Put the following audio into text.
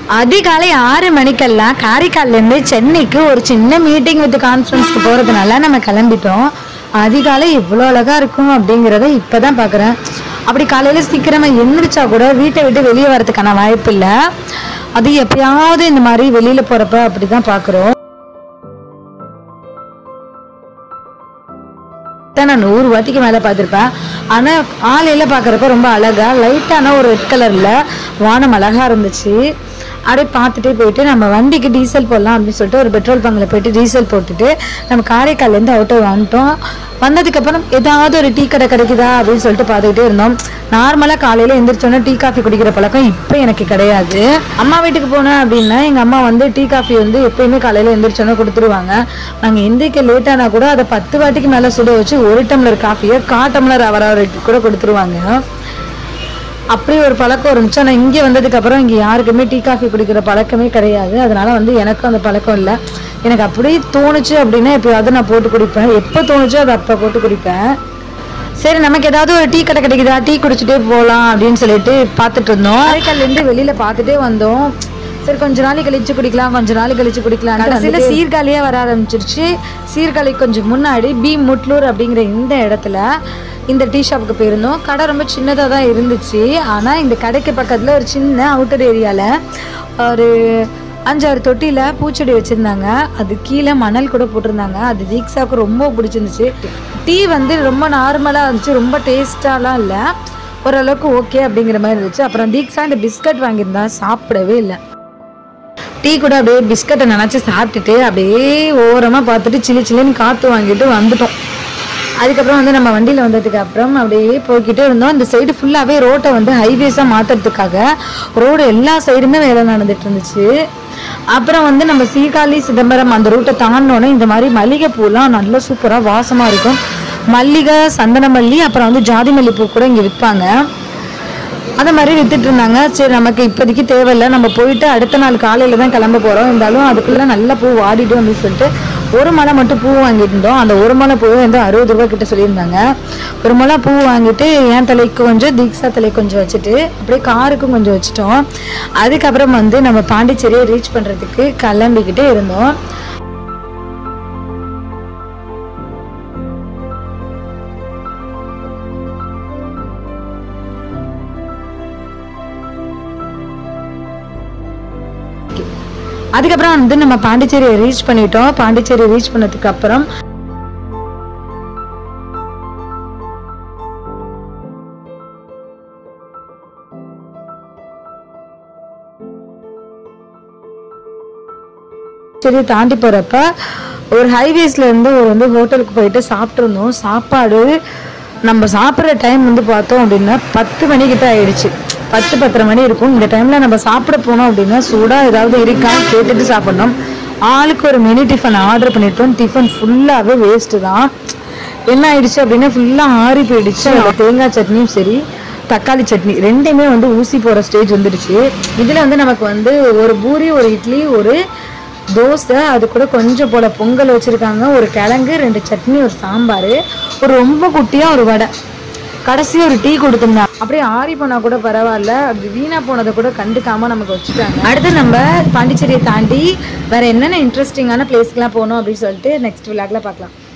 அதிகாலை ஆறு மணிக்கெல்லாம் காரைக்கால்லேருந்து சென்னைக்கு ஒரு சின்ன மீட்டிங் வித் கான்ஃபரன்ஸ்க்கு போகிறதுனால நம்ம கிளம்பிட்டோம் அதிகாலை இவ்வளோ அழகா இருக்கும் அப்படிங்கிறத இப்போ தான் பார்க்குறேன் அப்படி காலையில் சீக்கிரமாக எந்திரிச்சா கூட வீட்டை விட்டு வெளியே வரதுக்கான வாய்ப்பு இல்லை அது எப்பயாவது இந்த மாதிரி வெளியில் போகிறப்ப அப்படி தான் பார்க்குறோம் நான் நூறு வாட்டிக்கு மேலே பார்த்துருப்பேன் ஆனால் ஆலையில் பார்க்குறப்ப ரொம்ப அழகா லைட்டான ஒரு ரெட் கலரில் வானம் அழகா இருந்துச்சு அப்படியே பார்த்துட்டே போயிட்டு நம்ம வண்டிக்கு டீசல் போடலாம் அப்படின்னு சொல்லிட்டு ஒரு பெட்ரோல் பங்கில் போயிட்டு டீசல் போட்டுட்டு நம்ம காரைக்கால்லேருந்து அவுட்டர் வந்துட்டோம் வந்ததுக்கப்புறம் ஏதாவது ஒரு டீ கடை கிடைக்குதா அப்படின்னு சொல்லிட்டு பார்த்துக்கிட்டே இருந்தோம் நார்மலாக காலையில் எந்திரிச்சோன்னே டீ காஃபி குடிக்கிற பழக்கம் இப்போ எனக்கு கிடையாது அம்மா வீட்டுக்கு போனேன் அப்படின்னா எங்கள் அம்மா வந்து டீ காஃபி வந்து எப்பயுமே காலையில் எந்திரிச்சோன்னே கொடுத்துருவாங்க நாங்கள் எந்திரிக்க லேட்டானா கூட அதை பத்து வாட்டிக்கு மேலே சுட வச்சு ஒரு டம்ளர் காஃபியை கா டம்ளர் அவர் அவருக்கு கூட கொடுத்துருவாங்க அப்படி ஒரு பழக்கம் இருந்துச்சு ஆனால் இங்கே வந்ததுக்கப்புறம் இங்கே யாருக்குமே டீ காஃபி குடிக்கிற பழக்கமே கிடையாது அதனால வந்து எனக்கும் அந்த பழக்கம் இல்லை எனக்கு அப்படியே தோணுச்சு அப்படின்னா எப்போயாவது நான் போட்டு குடிப்பேன் எப்போ தோணுச்சோ அதை அப்போ போட்டு குடிப்பேன் சரி நமக்கு ஏதாவது ஒரு டீ கடை கிடைக்குதா டீ குடிச்சிட்டே போகலாம் அப்படின்னு சொல்லிட்டு பார்த்துட்டு இருந்தோம் காரைக்கால்லேருந்து வெளியில் பார்த்துட்டே வந்தோம் சரி கொஞ்ச நாள் கழிச்சு குடிக்கலாம் கொஞ்ச நாள் கழிச்சு குடிக்கலாம் கடைசியில் சீர்காழியே வர ஆரம்பிச்சிருச்சு சீர்காழி கொஞ்சம் முன்னாடி பி முட்லூர் அப்படிங்கிற இந்த இடத்துல இந்த டீ ஷாப்புக்கு போயிருந்தோம் கடை ரொம்ப சின்னதாக தான் இருந்துச்சு ஆனால் இந்த கடைக்கு பக்கத்தில் ஒரு சின்ன அவுட்டர் ஏரியாவில் ஒரு அஞ்சாறு தொட்டியில் பூச்செடி வச்சுருந்தாங்க அது கீழே மணல் கூட போட்டிருந்தாங்க அது தீக்ஷாவுக்கு ரொம்ப பிடிச்சிருந்துச்சு டீ வந்து ரொம்ப நார்மலாக இருந்துச்சு ரொம்ப டேஸ்டாலாம் இல்லை ஓரளவுக்கு ஓகே அப்படிங்கிற மாதிரி இருந்துச்சு அப்புறம் தீக்ஷா இந்த பிஸ்கட் வாங்கியிருந்தா சாப்பிடவே இல்லை டீ கூட அப்படியே பிஸ்கட்டை நினச்சி சாப்பிட்டுட்டு அப்படியே ஓரமாக பார்த்துட்டு சில்லி சில்லின்னு காற்று வாங்கிட்டு வந்துட்டோம் அதுக்கப்புறம் வந்து நம்ம வண்டியில் வந்ததுக்கு அப்புறம் அப்படியே போய்கிட்டே இருந்தோம் இந்த சைடு ஃபுல்லாகவே ரோட்டை வந்து ஹைவேஸாக மாற்றுறதுக்காக ரோடு எல்லா சைடுமே வேலை நடந்துட்டு இருந்துச்சு அப்புறம் வந்து நம்ம சீர்காழி சிதம்பரம் அந்த ரூட்டை தாண்டினோன்னே இந்த மாதிரி மல்லிகை பூலாம் நல்ல சூப்பராக வாசமாக இருக்கும் மல்லிகை சந்தன மல்லி அப்புறம் வந்து ஜாதி மல்லிப்பூ கூட இங்கே விற்பாங்க அந்த மாதிரி வித்துட்டு இருந்தாங்க சரி நமக்கு இப்போதைக்கு தேவையில்லை நம்ம போயிட்டு அடுத்த நாள் காலையில் தான் கிளம்ப போகிறோம் இருந்தாலும் அதுக்குள்ளே நல்ல பூ வாடிடும் அப்படின்னு சொல்லிட்டு ஒரு மலை மட்டும் பூ வாங்கிட்டு இருந்தோம் அந்த ஒரு மலை பூ வந்து அறுபது ரூபா கிட்ட சொல்லியிருந்தாங்க ஒரு மலை பூ வாங்கிட்டு என் தலைக்கு கொஞ்சம் தீக்ஷா தலைக்கு கொஞ்சம் வச்சுட்டு அப்படியே காருக்கும் கொஞ்சம் வச்சுட்டோம் அதுக்கப்புறம் வந்து நம்ம பாண்டிச்சேரியை ரீச் பண்ணுறதுக்கு கிளம்பிக்கிட்டே இருந்தோம் அதுக்கப்புறம் வந்து நம்ம பாண்டிச்சேரியை ரீச் பண்ணிட்டோம் பாண்டிச்சேரி ரீச் பண்ணதுக்கு அப்புறம் சரி தாண்டி போகிறப்ப ஒரு ஹைவேஸ்ல இருந்து ஒரு வந்து ஹோட்டலுக்கு போயிட்டு சாப்பிட்ருந்தோம் சாப்பாடு நம்ம சாப்பிட்ற டைம் வந்து பார்த்தோம் அப்படின்னா பத்து மணிக்கிட்ட ஆயிடுச்சு பத்து பத்தரை மணி இருக்கும் இந்த டைமில் நம்ம சாப்பிட போனோம் அப்படின்னா சூடாக ஏதாவது இருக்கான்னு கேட்டுட்டு சாப்பிட்ணும் ஆளுக்கு ஒரு மினி டிஃபன் ஆர்டர் பண்ணிட்டோம் டிஃபன் ஃபுல்லாகவே வேஸ்ட்டு தான் என்ன ஆயிடுச்சு அப்படின்னா ஃபுல்லாக ஆறி போயிடுச்சு அதுல தேங்காய் சட்னியும் சரி தக்காளி சட்னி ரெண்டுமே வந்து ஊசி போகிற ஸ்டேஜ் வந்துடுச்சு இதில் வந்து நமக்கு வந்து ஒரு பூரி ஒரு இட்லி ஒரு தோசை அது கூட கொஞ்சம் போல பொங்கல் வச்சுருக்காங்க ஒரு கிழங்கு ரெண்டு சட்னி ஒரு சாம்பார் ஒரு ரொம்ப குட்டியாக ஒரு வடை கடைசி ஒரு டீ கொடுத்துருந்தாங்க அப்படியே ஆறி போனால் கூட பரவாயில்ல அப்படி வீணாக போனதை கூட கண்டுக்காம நமக்கு வச்சுட்டாங்க அடுத்து நம்ம பாண்டிச்சேரியை தாண்டி வேற என்னென்ன இன்ட்ரெஸ்டிங்கான பிளேஸ்க்குலாம் போகணும் அப்படின்னு சொல்லிட்டு நெக்ஸ்ட் விளாக்ல பார்க்கலாம்